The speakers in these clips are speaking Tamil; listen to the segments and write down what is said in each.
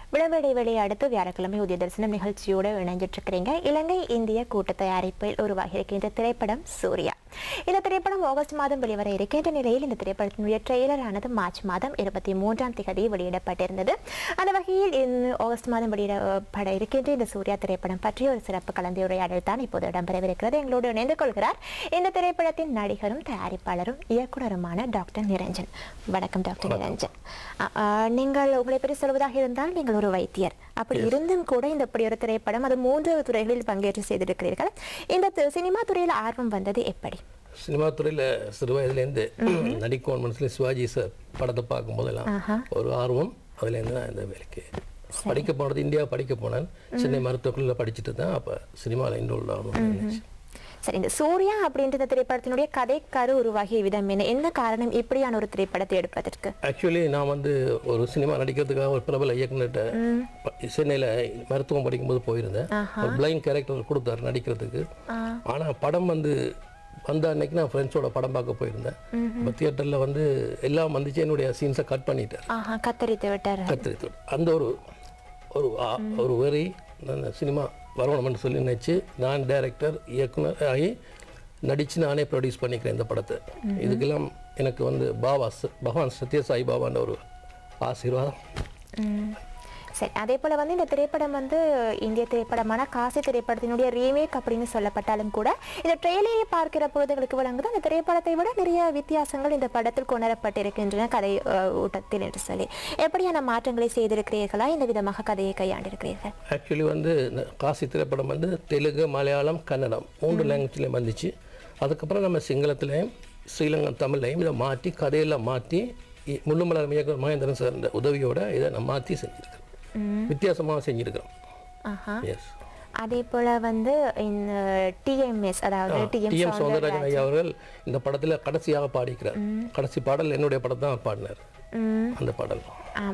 விளம்பர இடைவெளியை அடுத்து வியாழக்கிழமை உதய தரிசனம் நிகழ்ச்சியோடு இணைஞ்சிட்டு இருக்கிறீங்க இலங்கை இந்திய கூட்டு தயாரிப்பில் உருவாகி இருக்கின்ற திரைப்படம் சூர்யா இந்த திரைப்படம் ஆகஸ்ட் மாதம் வெளிவர இருக்கின்ற நிலையில் இந்த திரைப்படத்தினுடைய ட்ரெய்லரானது மார்ச் மாதம் இருபத்தி மூன்றாம் தேதி வெளியிடப்பட்டிருந்தது அந்த வகையில் இந்த ஆகஸ்ட் மாதம் வெளியிடப்பட இருக்கின்ற இந்த சூர்யா திரைப்படம் பற்றி ஒரு சிறப்பு கலந்துரையாடல் தான் இப்போது இடம்பெறவிருக்கிறது எங்களோடு இணைந்து கொள்கிறார் இந்த திரைப்படத்தின் நடிகரும் தயாரிப்பாளரும் இயக்குனருமான டாக்டர் நிரஞ்சன் வணக்கம் டாக்டர் நிரஞ்சன் அ- அ, நீங்கள் உங்களை பற்றி சொல்வதாக இருந்தால் நீங்கள் ஒரு வைத்தியர் அப்படி இருந்தும் கூட இந்த இப்படி ஒரு திரைப்படம் அது மூன்று துறைகளில் பங்கேற்று செய்திருக்கிறீர்கள் இந்த தி- சினிமா துறையில் ஆர்வம் வந்தது எப்படி சினிமா துறையில் சிறு வயதுலேருந்து நடிக்கணும் மனசுல சிவாஜி சார் படத்தை பார்க்கும் போதெல்லாம் ஒரு ஆர்வம் அதுலேருந்து நான் இந்த வேலைக்கு படிக்க போனது இந்தியா படிக்க போனேன் சென்னை மருத்துவக் கல்லூரியில் படிச்சுட்டு தான் அப்போ சினிமாவில் இன்வால்வ் ஆகணும்னு நினைச்சேன் சரி இந்த சூர்யா அப்படின்ற இந்த திரைப்படத்தினுடைய கதை கரு உருவாகிய விதம் என்ன என்ன காரணம் இப்படியான ஒரு திரைப்படத்தை எடுப்பதற்கு ஆக்சுவலி நான் வந்து ஒரு சினிமா நடிக்கிறதுக்காக ஒரு பிரபல இயக்குனர்கிட்ட ப- சென்னையில் மருத்துவம் படிக்கும்போது போயிருந்தேன் ஒரு பிளைண்ட் கேரக்டர் கொடுத்தாரு நடிக்கிறதுக்கு ஆனால் படம் வந்து வந்த அன்னைக்கு நான் ஃப்ரெண்ட்ஸோட படம் பார்க்க போயிருந்தேன் இப்போ தியேட்டரில் வந்து எல்லாம் வந்துச்சு என்னுடைய சீன்ஸை கட் பண்ணிட்டார் ஆஹா கத்தரித்து விட்டார் கத்திரித்தோடு அந்த ஒரு ஒரு ஆ- ஒரு வெறி நான் சினிமா வரணும்னு சொல்லி நினச்சி நான் டைரக்டர் இயக்குனர் ஆகி நடித்து நானே ப்ரொடியூஸ் பண்ணிக்கிறேன் இந்த படத்தை இதுக்கெல்லாம் எனக்கு வந்து பாபா ச- பகவான் சத்யசாய் பாபான்ற ஒரு ஆசீர்வாதம் ம். சரி அதே போல வந்து இந்த திரைப்படம் வந்து இந்திய திரைப்படமான காசி திரைப்படத்தினுடைய ரீமேக் அப்படின்னு சொல்லப்பட்டாலும் கூட இந்த ட்ரெயிலரை பார்க்கிற பொழுதுகளுக்கு விளங்குது அந்த திரைப்படத்தை விட நிறைய வித்தியாசங்கள் இந்த படத்தில் கொணரப்பட்டிருக்கின்றன கதை அஹ், ஊட்டத்தில் என்று சொல்லி எப்படியான மாற்றங்களை செய்திருக்கிறீர்களா இந்த விதமாக கதையை கையாண்டிருக்கிறீர்கள் ஆக்சுவலி வந்து இந்த காசி திரைப்படம் வந்து தெலுங்கு மலையாளம் கன்னடம் மூன்று லாங்குவேஜ்லேயும் வந்துச்சு அதுக்கப்புறம் நம்ம சிங்களத்துலேயும் ஸ்ரீலங்கன் தமிழ்லையும் இதை மாற்றி கதையெல்லாம் மாற்றி இ- முள்ளுமலர் இயக்குனர் மகேந்திரன் சார் உதவியோட இதை நான் மாற்றி செஞ்சுருக்கேன் வித்தியாசமாக செஞ்சுருக்கிறோம் ஆஹா எஸ் அதே போல வந்து இந்த டிஎம்எஸ் அதாவது டிஎம் டிஎம் சௌந்தரராஜன் ஐயா அவர்கள் இந்த படத்துல கடைசியாக பாடிக்கிறார் கடைசி பாடல் என்னுடைய படம் தான் பாடினார் அந்த பாடல் ஆம்.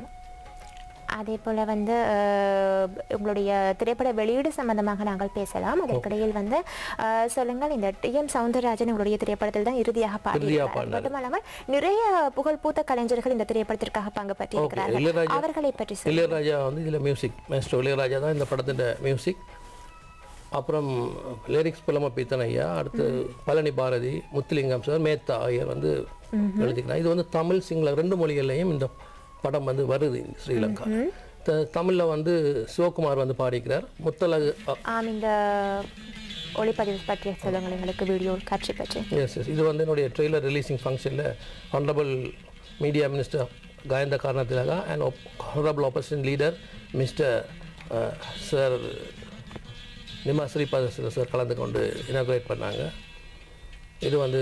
அதே போல வந்து அஹ், உங்களுடைய திரைப்பட வெளியீடு சம்பந்தமாக நாங்கள் பேசலாம் அதற்கிடையில் வந்து அஹ், சொல்லுங்கள் இந்த டி எம் சவுந்தரராஜன் உங்களுடைய திரைப்படத்தில் தான் இறுதியாக பாடியிருக்கிறார் பாடினார். மட்டுமல்லாமல் நிறைய புகழ்பூத்த கலைஞர்கள் இந்த திரைப்படத்திற்காக பங்கு பற்றியிருக்கிறார்கள் இளையராஜா அவர்களை பற்றி சொல்லுங்கள் இளையராஜா வந்து இதில் மியூசிக் மேஸ்டர் இளையராஜா தான் இந்த படத்தின் மியூசிக் அப்புறம் லிரிக்ஸ் புலம பீத்தன் ஐயா அடுத்து பழனி பாரதி முத்துலிங்கம் சார் மேத்தா ஐயர் வந்து எழுதிக்கிறார் இது வந்து தமிழ் சிங்கள ரெண்டு மொழிகள்லையும் இந்த படம் வந்து வருது இந்த ஸ்ரீலங்கா த- தமிழ்ல வந்து சிவகுமார் வந்து பாடிக்கிறார் முத்தலகு அ- ஆம் இந்த ஒளிப்பதிவு பற்றி சொல்லுங்கள் எங்களுக்கு வீடியோ காட்சி பற்றி எஸ் எஸ் இது வந்து என்னுடைய ட்ரெய்லர் ரிலீசிங் ஃபங்க்ஷனில் honourable media minister Gayantha Karunathilaka and honourable opposition leader mister sir Nimal Siripala sir கலந்து கொண்டு இனாகுரேட் பண்ணாங்க இது வந்து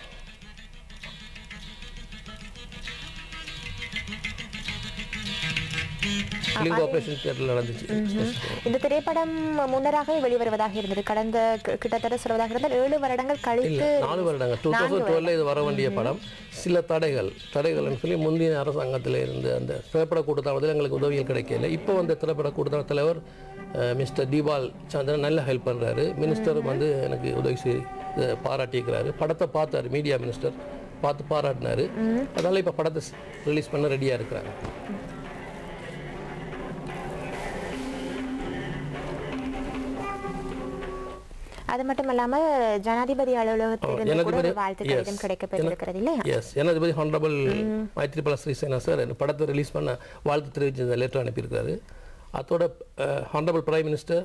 லிங்க் ஆப்ரேஷன் தியேட்டரில் நடந்துச்சு இந்த திரைப்படம் முன்னராகவே வெளிவருவதாக இருந்தது கடந்த கி- கிட்டத்தட்ட சொல்வதாக இருந்தால் ஏழு வருடங்கள் இல்ல கழித்து நாலு வருடங்கள் டூ தௌசண்ட் டுவெல்ல இது வர வேண்டிய படம் சில தடைகள் தடைகள்னு சொல்லி முந்தைய அரசாங்கத்தில் இருந்து அந்த திரைப்பட கூட்டத்தாளத்தில் எங்களுக்கு உதவிகள் கிடைக்கல இப்போ வந்து திரைப்பட கூட்டத்தாள தலைவர் அஹ், மிஸ்டர் தீபால் சந்திரன் நல்லா ஹெல்ப் பண்ணுறாரு மினிஸ்டரும் வந்து எனக்கு உதவி செய் இதை பாராட்டியிருக்கிறாரு படத்தை பார்த்தாரு மீடியா மினிஸ்டர் பார்த்து பாராட்டினாரு அதனால இப்போ படத்தை ரிலீஸ் பண்ண ரெடியாக இருக்கிறாங்க அது மட்டும் இல்லாம ஜனாதிபதி அலுவலகத்திலிருந்து கூட ஒரு வாழ்த்து கடிதம் கிடைக்கப்பட்டிருக்கிறது இல்லையா எஸ் ஜனாதிபதி ஹானரபிள் மைத்ரிபால ஸ்ரீசேனா சார் இந்த படத்தை ரிலீஸ் பண்ண வாழ்த்து தெரிவிச்சு லெட்டர் அனுப்பியிருக்காரு அதோட honourable prime minister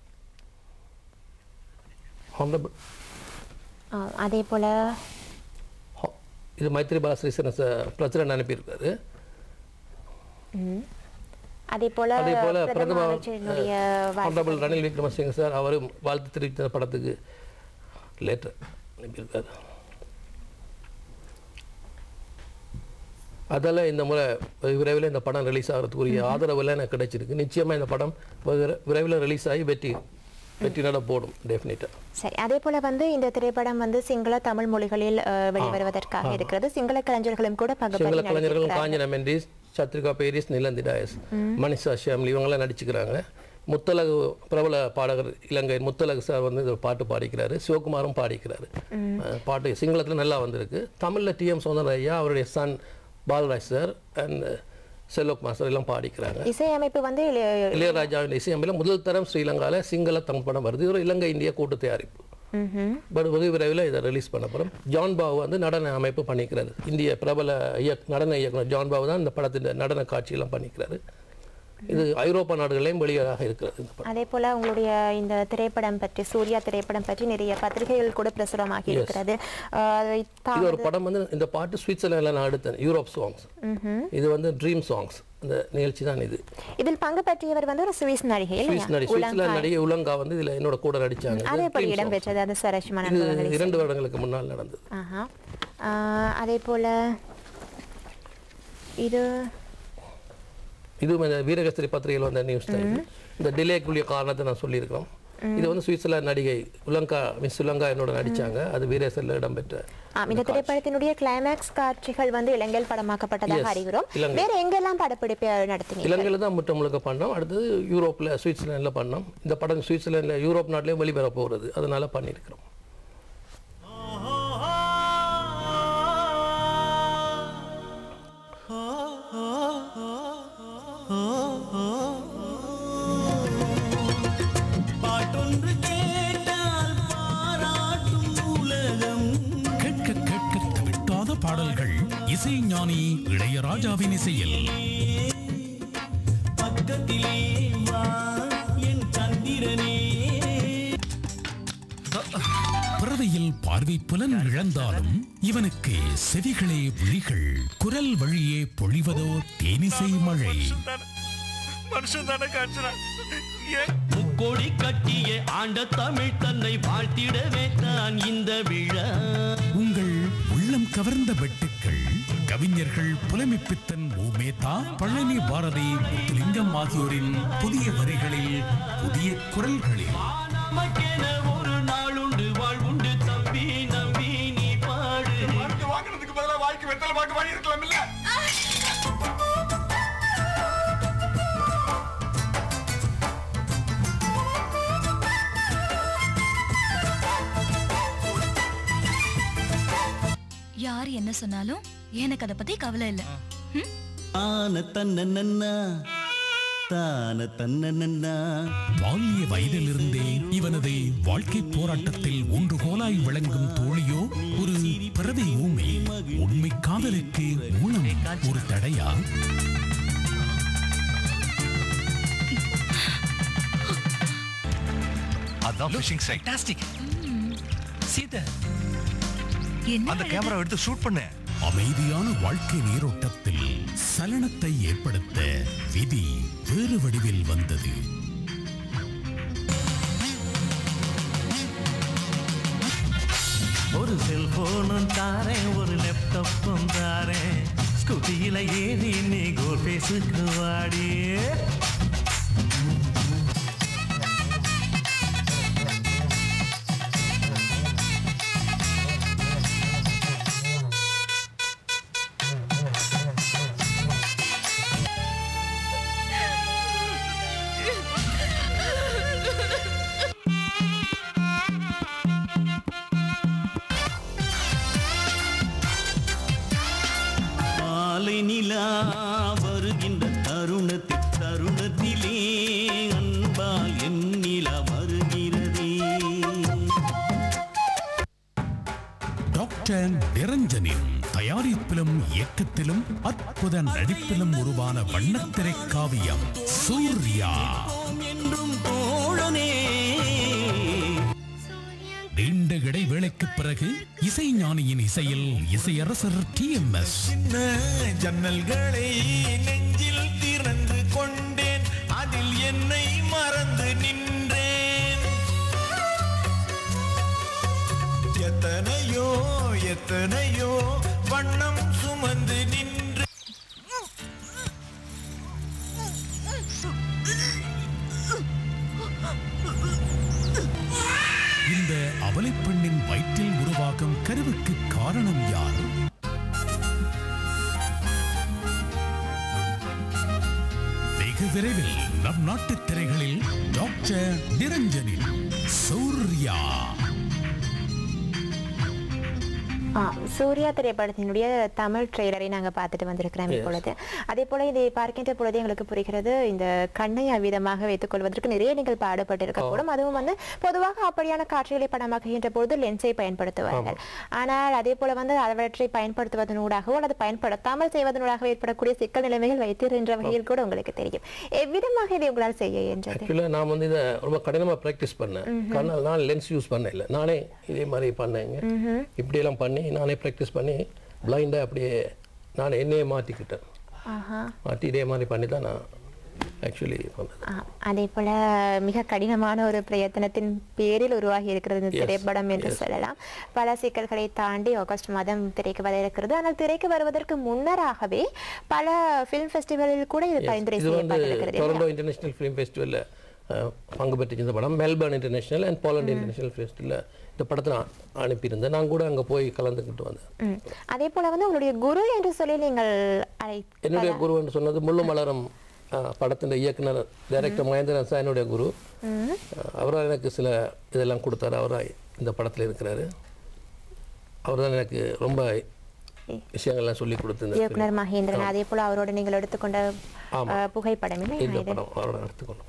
honourable ah, அதே போல இது மைத்ரிபால ஸ்ரீசேனா சார் பிரசிடண்ட் அனுப்பியிருக்காரு ம், அதே போல அதே போல பிரதம பிரதம அமைச்சரினுடைய வாழ்த்து ஹானரபிள் ரணில் விக்ரமசிங்க சார் அவரும் வாழ்த்து தெரிவித்த படத்துக்கு லெட்டர் அனுப்பியிருக்காரு அதால இந்த முறை விரைவில் இந்த படம் ரிலீஸ் ஆகிறதுக்குரிய ஆதரவு எனக்கு கிடைச்சிருக்கு நிச்சயமா இந்த படம் விர- விரைவில் ரிலீஸ் ஆகி வெற்றி வெற்றி நட போடும் டெஃபினட்டாக சரி அதே போல வந்து இந்த திரைப்படம் வந்து சிங்கள தமிழ் மொழிகளில் அஹ், வெளிவருவதற்காக இருக்கிறது சிங்கள கலைஞர்களும் கூட பங்கு சிங்கள பெற்று கலைஞர்கள் காஞ்சனா மெண்டிஸ் சத்ரிகா பேரிஸ் நிலந்தி டயஸ் மனிஷா ஷியாம்லி இவங்கெல்லாம் நடிச்சுக்கிறாங்க முத்தலகு பிரபல பாடகர் இலங்கை முத்தலகு சார் வந்து இந்த பாட்டு பாடிக்கிறாரு சிவகுமாரும் பாடிக்கிறாரு அஹ் பாட்டு சிங்களத்தில் நல்லா வந்திருக்கு தமிழில் டிஎம் சௌந்தர ஐயா அவருடைய சன் பாலராஜ் சார் அண்ட் செல்லோக் மாஸ்டர் எல்லாம் பாடிக்கிறாங்க இசையமைப்பு வந்து இளைய- இளையராஜாவின் இசையமைப்பில் முதல் தரம் ஸ்ரீலங்காவில் சிங்கள தமிழ் படம் வருது இது ஒரு இலங்கை இந்திய கூட்டு தயாரிப்பு ம்ஹும். பட் வெகு விரைவில் இதை ரிலீஸ் பண்ண போகிறோம் ஜான் பாபு வந்து நடன அமைப்பு பண்ணிக்கிறாரு இந்திய பிரபல இயக் நடன இயக்குனர் ஜான் பாபு தான் இந்த படத்தின் நடன காட்சியெல்லாம் பண்ணிக்கிறாரு இது ஐரோப்பா நாடுகளிலேயும் வெளியாக இருக்கிறது இந்த படம் அதே போல உங்களுடைய இந்த திரைப்படம் பற்றி சூர்யா திரைப்படம் பற்றி நிறைய பத்திரிகைகள் கூட பிரசுரமாகி இருக்கிறது ஆஹ் அதை தா- இது ஒரு படம் வந்து இந்த பாட்டு சுவிட்சர்லாண்டில் நான் எடுத்தேன் யூரோப் சாங்ஸ் இது வந்து ட்ரீம் சாங்ஸ் இந்த நிகழ்ச்சி தான் இது இதில் பங்கு பற்றியவர் வந்து ஒரு சுவிஸ் நடிகை இல்லையா சுவிஸ் நடி சுவிட்சர்லாந்து நடிகை உலங்கா வந்து இதில் என்னோட கூட நடிச்சாங்க அது இது எப்படி Dream இடம் Songs. பெற்றது அது சுரேஷ்மன் இது இரண்டு வருடங்களுக்கு முன்னால் நடந்தது ஆஹா ஆஹ் அதே போல இது இதுவும் இந்த வீரகஸ்திரி பத்திரிகையில் வந்த நியூஸ் தான் இது. இந்த டிலேக்குரிய காரணத்தை நான் சொல்லியிருக்கிறோம் இது வந்து சுவிட்சர்லாந்து நடிகை உலங்கா மிஸ் உலங்கா என்னோட நடிச்சாங்க அது வீரேசரில் இடம்பெற்ற ஆம், இந்த திரைப்படத்தினுடைய கிளைமேக்ஸ் காட்சிகள் வந்து இலங்கையில் படமாக்கப்பட்டதாக Yes, அறிகிறோம் இலங்கை. வேற எங்கெல்லாம் படப்பிடிப்பு நடத்தினீங்க இலங்கையில் தான் முற்ற முழுக்க பண்ணோம் அடுத்தது யூரோப்பில் சுவிட்சர்லாண்டில் பண்ணோம் இந்த படம் சுவிட்சர்லாண்டில் யூரோப் நாட்டிலே வெளிவர போகிறது அதனால பண்ணியிருக்கிறோம் பாட்டொன்று கேட்டால் பாராட்டும் உலகம் கேட்க கேட்க தவிட்டாத பாடல்கள் இசைஞானி இளையராஜாவின் இசையில் பக்கத்திலே வா என் சந்திரனே பிறவியில் பார்வை புலன் இழந்தாலும் இவனுக்கு செவிகளே விழிகள் குரல் வழியே பொழிவதோ தேனிசை மழை மனுஷன் தானே காய்ச்சறான் ஏன் முக்கோடி கட்டிய ஆண்ட தமிழ் தன்னை வாழ்த்திடவே தான் இந்த விழா உங்கள் உள்ளம் கவர்ந்த வெட்டுக்கள் கவிஞர்கள் புலமைப்பித்தன் ஓமேதா பழனி பாரதி முத்துலிங்கம் ஆகியோரின் புதிய வரிகளில் புதிய குரல்களில் நமக்கென ஒரு நாளுண்டு வாழ்வுண்டு தம்பி நம்பி நீ பாடு மருந்து வாங்குறதுக்கு பதிலா வாய்க்கு வெத்தலை பாக்கு வாங்கி இருக்கலாம் இல்ல யார் என்ன சொன்னாலும் எனக்கு அதை பத்தி கவலை இல்ல ம்? ஆன தன்ன நன்னா தான தன்ன நன்னா பால்ய வயதிலிருந்தே இவனது வாழ்க்கை போராட்டத்தில் ஒன்றுகோலாய் விளங்கும் தோழியோ ஒரு பிறவி ஊமை உண்மை காதலுக்கு ஊனம் ஒரு தடையா அதான் fishing side fantastic see that என்ன அந்த அழகு? கேமரா எடுத்து ஷூட் பண்ணு அமைதியான வாழ்க்கை நீரோட்டத்தில் சலனத்தை ஏற்படுத்த விதி வேறு வடிவில் வந்தது ஒரு செல்போனும் தாரேன் ஒரு லேப்டாப்பும் தாரேன் ஸ்கூட்டியில ஏறி நீ கோல் பேசுக்கு வாடி மாலை நிலா வருகின்ற தருணத்தில் தருணத்திலே அன்பால் என் நிலா வருகிறதே டாக்டர் நிரஞ்சனின் தயாரிப்பிலும் இயக்கத்திலும் அற்புத நடிப்பிலும் உருவான வண்ணத்திரை காவியம் சூர்யா என்றும் தோழனே நீண்ட இடைவேளைக்கு பிறகு இசைஞானியின் இசையில் இசையரசர் டி எம் எஸ் சின்ன ஜன்னல்களை நெஞ்சில் திறந்து கொண்டேன் அதில் என்னை மறந்து நின்றேன் எத்தனையோ எத்தனையோ வண்ணம் சுமந்து நின்று இந்த அவலைப் பெண்ணின் வயிற்றில் உருவாகும் கருவுக்கு காரணம் யார் வெகு விரைவில் நம் நாட்டு திரைகளில் டாக்டர் நிரஞ்சனின் சூர்யா ஆ, சூர்யா திரைப்படத்தினுடைய தமிழ் ட்ரெய்லரை நாங்க பார்த்துட்டு வந்திருக்கிறோம் இப்பொழுது அதே போல இதை பார்க்கின்ற பொழுது எங்களுக்கு புரிகிறது இந்த கண்ணை அவ்விதமாக வைத்துக் கொள்வதற்கு நிறைய நீங்கள் பாடுபட்டு இருக்கக்கூடும் அதுவும் வந்து பொதுவாக அப்படியான காட்சிகளை படமாக்குகின்ற பொழுது லென்ஸை பயன்படுத்துவார்கள் ஆனால் அதே போல வந்து அவற்றை பயன்படுத்துவதனூடாகவோ அல்லது பயன்படுத்தாமல் செய்வதனூடாக ஏற்படக்கூடிய சிக்கல் நிலைமைகள் வைத்திருக்கின்ற வகையில் கூட உங்களுக்கு தெரியும் எவ்விதமாக இதை உங்களால் செய்ய இயன்றது ஆக்சுவலாக நான் வந்து இதை ரொம்ப கடினமாக ப்ராக்டிஸ் பண்ணேன் கண்ணால் நான் லென்ஸ் யூஸ் பண்ண இல்லை நானே இதே மாதிரி பண்ணேங்க இப்படியெல்லாம் பண்ணி நானே ப்ராக்டிஸ் பண்ணி பிளைண்டாக அப்படியே நான் என்னையே மாற்றிக்கிட்டேன் ஆஹா மாற்றி இதே மாதிரி பண்ணி தான் நான் ஆக்சுவலி பண்ணது ஆ, அதே போல மிக கடினமான ஒரு பிரயத்தனத்தின் பேரில் உருவாகி இருக்கிறது இந்த திரைப்படம் என்று சொல்லலாம் பல சிக்கல்களை தாண்டி ஆகஸ்ட் மாதம் திரைக்கு வர இருக்கிறது ஆனால் திரைக்கு வருவதற்கு முன்னராகவே பல ஃபிலிம் ஃபெஸ்டிவலில் கூட இது பரிந்துரை இது வந்து செய்யப்பட்டிருக்கிறது டொரண்டோ இன்டர்நேஷனல் ஃபிலிம் ஃபெஸ்டிவலில் பங்கு பெற்றுச்சு இந்த படம் Melbourne international and Poland international ஃபெஸ்டிவலில் இந்த படத்தை நான் அனுப்பியிருந்தேன் நான் கூட அங்கே போய் கலந்துக்கிட்டு வந்தேன் ம். அதே போல வந்து உங்களுடைய குரு என்று சொல்லி நீங்கள் அழை என்னுடைய குருன்னு சொன்னது முள்ளு மலரும் படத்தின் இயக்குனர் டைரக்டர் மகேந்திரன் சார் என்னுடைய குரு அவராக எனக்கு சில இதெல்லாம் கொடுத்தாரு அவராக இந்த படத்தில் இருக்கிறாரு அவர் தான் எனக்கு ரொம்ப விஷயங்கள்லாம் சொல்லி கொடுத்து இயக்குனர் மகேந்திரன் அதே போல அவரோட நீங்கள் எடுத்துக்கொண்ட ஆமா. அஹ், புகைப்படம் இல்லை இந்த இது படம் அவரோட எடுத்துக்கொண்டு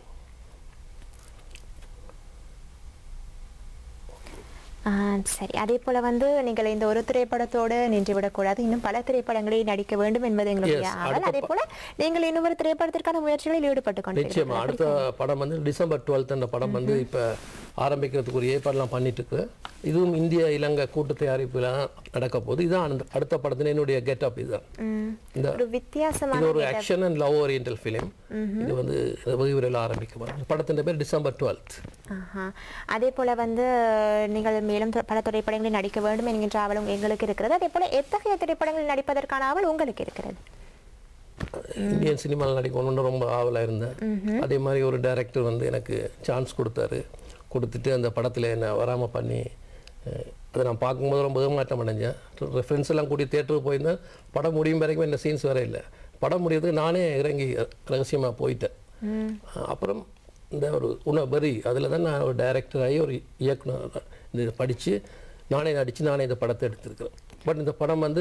ஆ, சரி அதே போல வந்து நீங்கள் இந்த ஒரு திரைப்படத்தோடு நின்றுவிடக்கூடாது இன்னும் பல திரைப்படங்களில் நடிக்க வேண்டும் என்பது எங்களுடைய Yes, ஆவல் அடுத்த அதே போல நீங்கள் இன்னும் ஒரு திரைப்படத்திற்கான முயற்சிகளில் ஈடுபட்டு நிச்சயமா கொண்டிருக்கிறீர்கள் அடுத்த படம் வந்து டிசம்பர் டுவெல்த் அந்த படம் வந்து இப்போ ஆரம்பிக்கிறதுக்குரிய ஏற்பாடுலாம் பண்ணிட்டு இருக்கு இதுவும் இந்திய இலங்கை கூட்டு தயாரிப்புலாம் நடக்க போகுது இதுதான் அந்த அடுத்த படத்துல என்னுடைய கெட்டப் இதுதான் ம். இந்த ஒரு வித்தியாசமான இது ஒரு action and love oriental film இது வந்து வெகு விரைவில் ஆரம்பிக்க போகிறோம் படத்தின் பேர் டிசம்பர் டுவெல்த் ஆஹா. அதே போல வந்து நீங்கள் மேலும் தொ- பல திரைப்படங்களில் நடிக்க வேண்டும் என்கின்ற ஆவலும் எங்களுக்கு இருக்கிறது அதே போல எத்தகைய திரைப்படங்களில் நடிப்பதற்கான ஆவல் உங்களுக்கு இருக்கிறது இந்தியன் சினிமாவில் நடிக்கணும்னு ரொம்ப ஆவலாக இருந்தேன் அதே மாதிரி ஒரு டைரக்டர் வந்து எனக்கு சான்ஸ் கொடுத்தாரு கொடுத்துட்டு அந்த படத்தில் என்னை வராமல் பண்ணி அஹ், அதை நான் பார்க்கும்போது ரொம்ப ஏமாற்றம் அடைஞ்சேன் ஃப்ரெண்ட்ஸ் எல்லாம் கூட்டி தேட்டருக்கு போயிருந்தேன் படம் முடியும் வரைக்கும் என்ன சீன்ஸ் வேற இல்லை படம் முடியறதுக்கு நானே இறங்கி ரகசியமாக போயிட்டேன் அஹ், அப்புறம் இந்த ஒரு உணவரி அதில் தான் நான் ஒரு டைரக்டர் ஆகி ஒரு இயக்குனர் இது படித்து நானே நடித்து நானே இந்த படத்தை எடுத்திருக்கிறேன் பட் இந்த படம் வந்து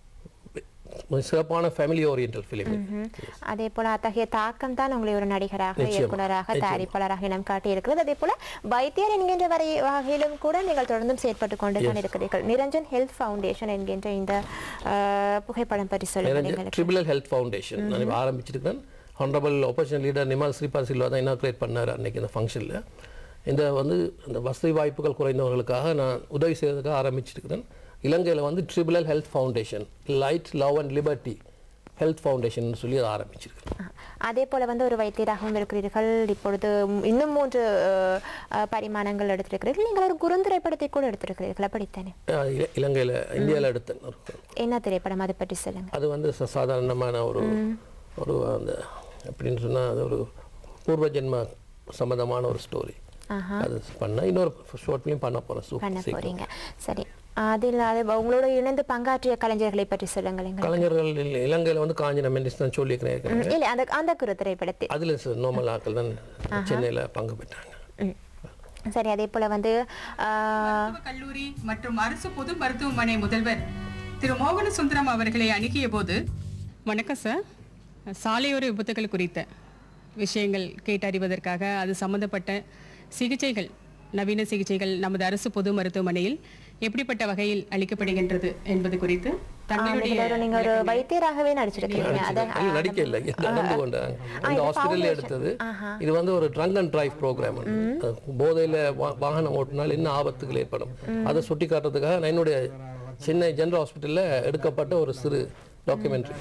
ஒரு சிறப்பான ஃபேமிலி ஓரியன்டல் ஃபிலிம் ம்ஹும். அதே போல அத்தகைய தாக்கம் தான் உங்களை ஒரு நடிகராக நிச்சயமா, இயக்குனராக நிச்சயமா. தயாரிப்பாளராக இனம் காட்டி இருக்கிறது அதே போல வைத்தியர் என்கின்ற வரை வகையிலும் கூட நீங்கள் தொடர்ந்தும் செயற்பட்டு கொண்டு தான் இருக்கிறீர்கள் நிரஞ்சன் ஹெல்த் ஃபவுண்டேஷன் என்கின்ற இந்த அஹ், புகைப்படம் பற்றி சொல்லுங்கள் எங்களுக்கு ட்ரிபிள் ஹெல்த் ஃபவுண்டேஷன் நான் இப்ப ஆரம்பிச்சிருக்கேன் honourable opposition leader Nimal Siripala Silva தான் இனாக்ரேட் பண்ணார் அன்னைக்கு இந்த ஃபங்க்ஷனில் இந்த வந்து இந்த வசதி வாய்ப்புகள் குறைந்தவர்களுக்காக நான் உதவி செய்வதற்காக ஆரம்பிச்சிருக்கிறேன் இலங்கையில் வந்து triple health foundation light love and liberty health foundation சொல்லி அதை ஆரம்பிச்சிருக்கேன் ஆ. அதே போல வந்து ஒரு வைத்தியராகவும் இருக்கிறீர்கள் இப்பொழுது ம், இன்னும் மூன்று அஹ், அஹ், பரிமாணங்கள் எடுத்திருக்கிறீர்கள் நீங்கள் ஒரு குறுந்திரைப்படத்தை கூட எடுத்திருக்கிறீர்கள் அப்படித்தானே அஹ் இல- இலங்கையில் இந்தியாவில் எடுத்தேன் ஒரு என்ன திரைப்படம் அதை பற்றி சொல்லுங்க அது வந்து ச- சாதாரணமான ஒரு ஒரு அந்த எப்படின்னு சொன்னால் அது ஒரு பூர்வ ஜென்ம சம்மந்தமான ஒரு ஸ்டோரி ஆஹா அது பண்ணேன் இன்னொரு ஷார்ட் ஃபிலிம் பண்ண போகிறேன் பண்ண சூப்பர் போறீங்க சரி அதில் அது உங்களோட இணைந்து பங்காற்றிய கலைஞர்களை பற்றி சொல்லுங்கள் எங்களுக்கு கலைஞர்கள் இல- இலங்கையில வந்து காஞ்சன மெண்டிஸ் தான் சொல்லியிருக்கிறேன் ம், இல்லை அந்த அந்த குறு திரைப்படத்தில் அதில் நார்மல் ஆட்கள் தான் சென்னையில் பங்கு பெற்றாங்க ம். சரி அதே போல வந்து ஆஹ், மருத்துவக் கல்லூரி மற்றும் அரசு பொது மருத்துவமனை முதல்வர் திரு மோகன சுந்தரம் அவர்களை அணுகிய போது வணக்கம் சார் சாலையோர விபத்துகள் குறித்த விஷயங்கள் கேட்டறிவதற்காக அது சம்பந்தப்பட்ட சிகிச்சைகள் நவீன சிகிச்சைகள் நமது அரசு பொது மருத்துவமனையில் எப்படிப்பட்ட வகையில் அளிக்கப்படுகின்றது என்பது குறித்து தங்களுடைய நீங்க ஒரு- நீங்க ஒரு வைத்தியராகவே நடிச்சிருக்கீங்க அதை இல்ல, நடிக்க இல்லை நடந்து கொண்டாங்க அந்த ஹாஸ்பிட்டல்ல எடுத்தது இது வந்து ஒரு ட்ரங்க் அண்ட் டிரைவ் ப்ரோக்ராம் போதையில வா- வாகனம் ஓட்டினால் என்ன ஆபத்துகள் ஏற்படும் அதை சுட்டி காட்டுறதுக்காக நான் என்னுடைய சென்னை ஜெனரல் ஹாஸ்பிட்டல்ல எடுக்கப்பட்ட ஒரு சிறு டாக்குமெண்ட்ரி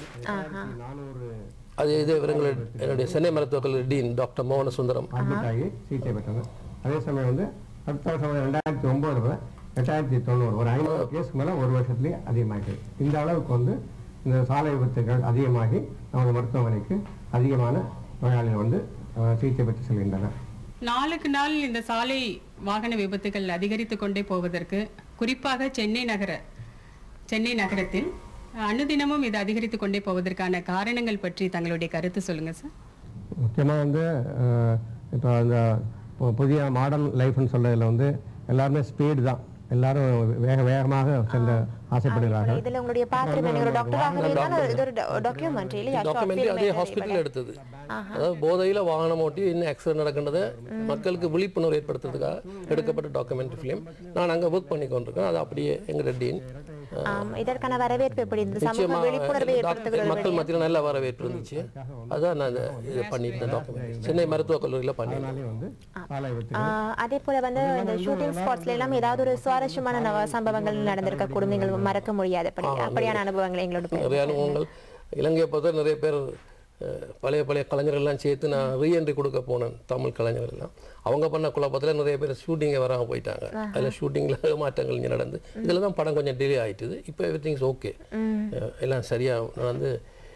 அது இது இவர்கள் என்னுடைய சென்னை மருத்துவக் கல்லூரி டீன் டாக்டர் மோகன சுந்தரம் அட்மிட் ஆகி சிகிச்சை பெற்றாங்க அதே சமயம் வந்து அடுத்த வருஷம் ரெண்டாயிரத்தி ஒம்போதுல எட்டாயிரத்தி தொண்ணூறு ஒரு ஐநூறு கேஸ்க்கு மேலே ஒரு வருஷத்துலேயே அதிகமாகிட்டு இந்த அளவுக்கு வந்து இந்த சாலை விபத்துகள் அதிகமாகி நமது மருத்துவமனைக்கு அதிகமான நோயாளிகள் வந்து அஹ், சிகிச்சை பெற்று செல்கின்றனர் நாளுக்கு நாள் இந்த சாலை வாகன விபத்துகள் அதிகரித்து கொண்டே போவதற்கு குறிப்பாக சென்னை நகர சென்னை நகரத்தில் அனுதினமும் இது அதிகரித்து கொண்டே போவதற்கான காரணங்கள் பற்றி தங்களுடைய கருத்து சொல்லுங்க சார் முக்கியமாக வந்து அஹ், இப்போ அந்த பு- புதிய மாடர்ன் லைஃப்னு சொல்றதுல வந்து எல்லாருமே ஸ்பீடு தான் எல்லாரும் வேக வேகமாக சென்ற ஆசைப்படுகிறார்கள் இதுல உங்களுடைய பாத்திரம் என்ன? ஒரு டாக்டராகவே தான் இது ஒரு டாக்குமெண்ட்ரி இல்லையா Short டாக்குமெண்ட்ரி film அதே மாதிரி ஹாஸ்பிட்டல் எடுத்தது அதாவது போதையில் வாகனம் ஓட்டி இன்னும் ஆக்சிடென்ட் நடக்கின்றதை மக்களுக்கு விழிப்புணர்வு ஏற்படுத்துறதுக்காக எடுக்கப்பட்ட டாக்குமெண்ட்ரி ஃபிலிம் நான் அங்கே ஒர்க் பண்ணி கொண்டிருக்கேன் அது அப்படியே எங்கள் டீன் ஆம், இதற்கான வரவேற்பு எப்படி இருந்தது சமூக நிச்சயமா விழிப்புணர்வை டாக்டர் ஏற்படுத்துகிறது மக்கள் மத்தியில் நல்ல வரவேற்பு இருந்துச்சு அதான் நான் இந்த இது பண்ணியிருந்தேன் டாக்குமெண்ட் சென்னை மருத்துவக் கல்லூரியில் பண்ணியிருந்தேன் அதனாலே வந்து சாலை விபத்து ஆஹ் அதே போல வந்து இந்த ஷூட்டிங் ஸ்பாட்ஸ்ல எல்லாம் ஏதாவது ஒரு சுவாரஸ்யமான நவ சம்பவங்கள் நடந்திருக்க கூடும் நீங்கள் மறக்க முடியாதபடி அப்படியான அனுபவங்களை எங்களோட பகிர்ந்து நிறைய அனுபவங்கள் இலங்கையை பொறுத்த நிறைய பேர் அஹ், பழைய பழைய கலைஞர்கள்லாம் சேர்த்து நான் ரீஎன்ட்ரி கொடுக்க போனேன் தமிழ் கலைஞர்கள் எல்லாம் அவங்க பண்ண குழப்பத்தில் நிறைய பேர் ஷூட்டிங்கே வராமல் போயிட்டாங்க அதில் ஷூட்டிங்கில் மாற்றங்கள் இங்கே நடந்து இதில் தான் படம் கொஞ்சம் டிலே ஆயிட்டுது இப்போ எவ்ரி திங்ஸ் ஓகே எல்லாம் சரியாக நடந்து